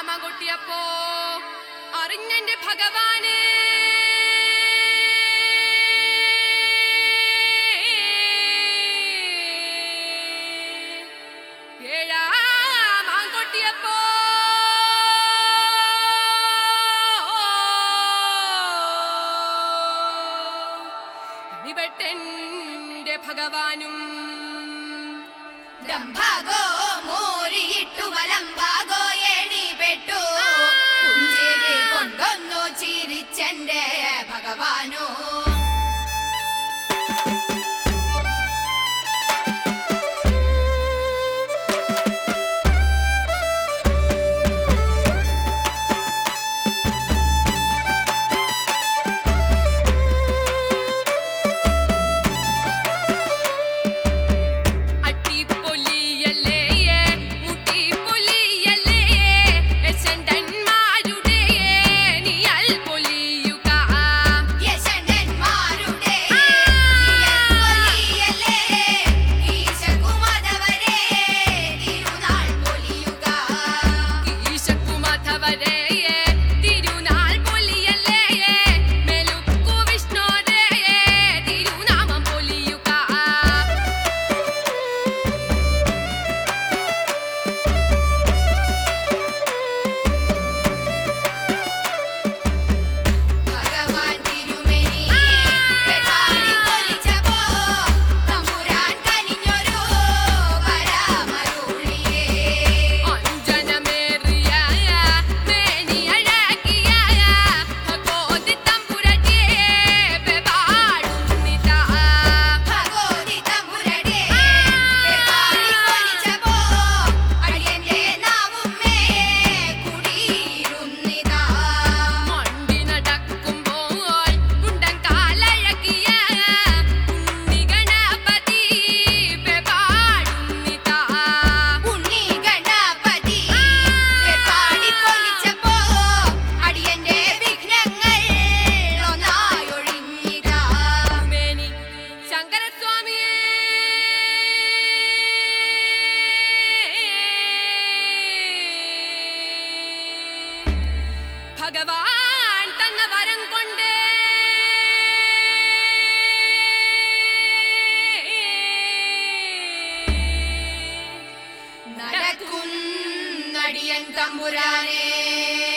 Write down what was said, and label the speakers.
Speaker 1: രാമ കൊട്ടിയപ്പോ അറിഞ്ഞെന്റെ ഭഗവാന് ഏഴാമാൻ കൊട്ടിയപ്പോ ഇവിട്ടെന്റെ ഭഗവാനും
Speaker 2: ഡംഭാഗോ മോരിയിട്ടു വലംഭാഗോ എണി പെട്ടു പുഞ്ചിരി കൊണ്ടൊന്നു ചിരിച്ചെന്റെ ഭഗവാനോ
Speaker 1: അട്ടിപ്പൊലിയല്ലേ മുട്ടിപ്പൊലിയല്ലേ ചെണ്ടന്മാരുടെ നിയൽ പൊലിയുക
Speaker 2: യശണ്ടന്മാരുടെ പൊലിയല്ലേ ഈശകുമാധവരെ തിരുനാൾ പൊലിയുക
Speaker 1: ഈശക്കുമാധവരെ തിരുനാൾ പൊലിയല്ലേ മെലുക്കു വിഷ്ണോരെ തിരുനാമം പൊലിയുക
Speaker 2: ഭഗവാൻ തിരുമേനി പെട്ടാടി പൊലിച്ചപ്പോ തമ്പുരാൻ കനിഞ്ഞൊരു വരമരുളിയേ
Speaker 1: അഞ്ജനമേറിയ മേനിയഴകിയ ഭഗവതി തമ്പുരട്ടിയെ പാടുന്നിതാ
Speaker 2: ഭഗവതി തമ്പുരടെ പെട്ടാടി പൊലിച്ചപ്പോ അടിയന്റെ നാവുമ്മേ കുടിയിരുന്നിതാ
Speaker 1: മണ്ടി നടക്കുമ്പോൾ കുണ്ടൻ കാലഴകിയ ഉണ്ണിഗണപതി പാടുന്നിതാ
Speaker 2: ഉണ്ണി ഗണപതി പെട്ടാടി പൊലിച്ചപ്പോ അടിയന്റെ വിഘ്നങ്ങൾ ഒന്നായൊഴിഞ്ഞിതാ
Speaker 1: മേനി ശങ്കരസ്വാമിയേ ഭഗവാൻ തന്ന വരം കൊണ്ട്
Speaker 2: നടക്കുന്നടിയൻ തമ്പുരാനേ